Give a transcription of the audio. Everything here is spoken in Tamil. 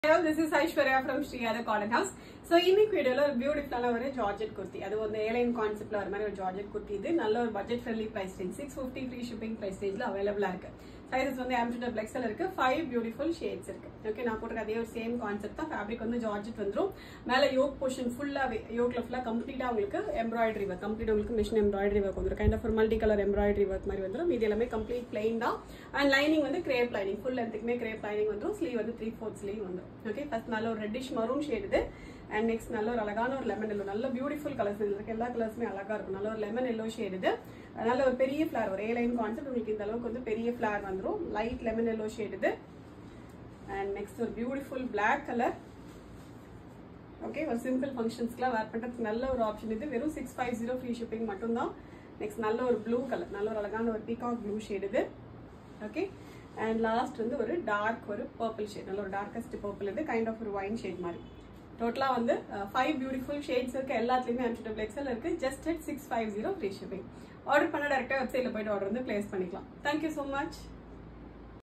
hello this is Aishwarya from Sriyatha cotton house so இன்னைக்கு வீடியோல ஒரு பியூட்டிஃபுல்லான ஒரு ஜார்ஜெட் குர்த்தி அது வந்து ஏலைன் கான்செப்ட்ல வர மாதிரி ஒரு ஜார்ஜெட் குர்த்தி இது நல்ல ஒரு budget friendly price range six fifty free shipping price ரேஞ்சில் அவைலபிளா இருக்கு சைஸஸ் வந்து ஆம்ஸ்டர் டபுள் எக்ஸல் இருக்கு ஃபைவ் பியூட்டிஃபுல் ஷேட்ஸ் இருக்கு ஓகே நான் போட்டிருக்க அதே ஒரு சேம் கான்செப்ட் தான் ஃபேப்ரிக் வந்து ஜார்ஜெட் வந்துரும் மேல யோக் போர்ஷன் ஃபுல்லாவே யோக்ல ஃபுல்லா கம்ப்ளீட்டா உங்களுக்கு எம்ப்ராய்டரி ஒர்க் கம்ப்ளீட் உங்களுக்கு மிஷின் எம்ப்ராய்டரி ஒர்க் வந்துரும் கைண்ட் ஆஃப் ஒரு மல்டி கலர் எம்ப்ராய்டரி ஒர்க் மாதிரி வந்துரும் இது எல்லாமே கம்ப்ளீட் பிளைன் தான் அண்ட் லைனிங் வந்து கிரேப் லைனிங் ஃபுல் லென்த்துக்குமே கிரேப் லைனிங் வந்துரும் ஸ்லீவ் வந்து த்ரீ ஃபோர்த் ஸ்லீவ் வந்துரும் ஓகே ஃபர்ஸ்ட் நல்ல ஒரு ரெட்டிஷ் மரூன் ஷேட் இது அண்ட் நெக்ஸ்ட் நல்ல ஒரு அழகான ஒரு லெமன் எல்லோ நல்ல பியூட்டிஃபுல் கலர்ஸ் இதுல இருக்க எல்லா கலர்ஸுமே அழகா இருக்கும் நல்ல ஒரு லெமன் எல்லோ ஷேட் இது நல்ல ஒரு பெரிய ஃபிளார் ஒரு ஏ லைன் கான்செப்ட் உங்களுக்கு இந்த அளவுக்கு வந்து பெரிய ஃபிளார் வந்துரும் லைட் லெமன் எல்லோ ஷேட் இது அண்ட் நெக்ஸ்ட் ஒரு பியூட்டிஃபுல் பிளாக் கலர் ஓகே ஒரு சிம்பிள் ஃபங்க்ஷன்ஸ்க்குலாம் வேர் பண்ணுறதுக்கு நல்ல ஒரு ஆப்ஷன் இது வெறும் six five zero free shipping மட்டும்தான் நெக்ஸ்ட் நல்ல ஒரு ப்ளூ கலர் நல்ல ஒரு அழகான ஒரு பீகாக் ப்ளூ ஷேட் இது ஓகே அண்ட் லாஸ்ட் வந்து ஒரு டார்க் ஒரு பர்பிள் ஷேட் நல்ல ஒரு டார்க்கஸ்ட் பர்பிள் இது கைண்ட் ஆஃப் ஒரு ஒயின் ஷேட் மாதிரி டோட்டலாக வந்து ஃபைவ் பியூட்டிஃபுல் ஷேட்ஸ் இருக்கு எல்லாத்துலேயுமே அன்ஷூட்டபிள் எக்ஸல் இருக்கு just at six five zero free shipping order பண்ண டேரெக்டாக வெப்சைட்டில் போயிட்டு ஆர்டர் வந்து பிளேஸ் பண்ணிக்கலாம் தேங்க்யூ ஸோ மச்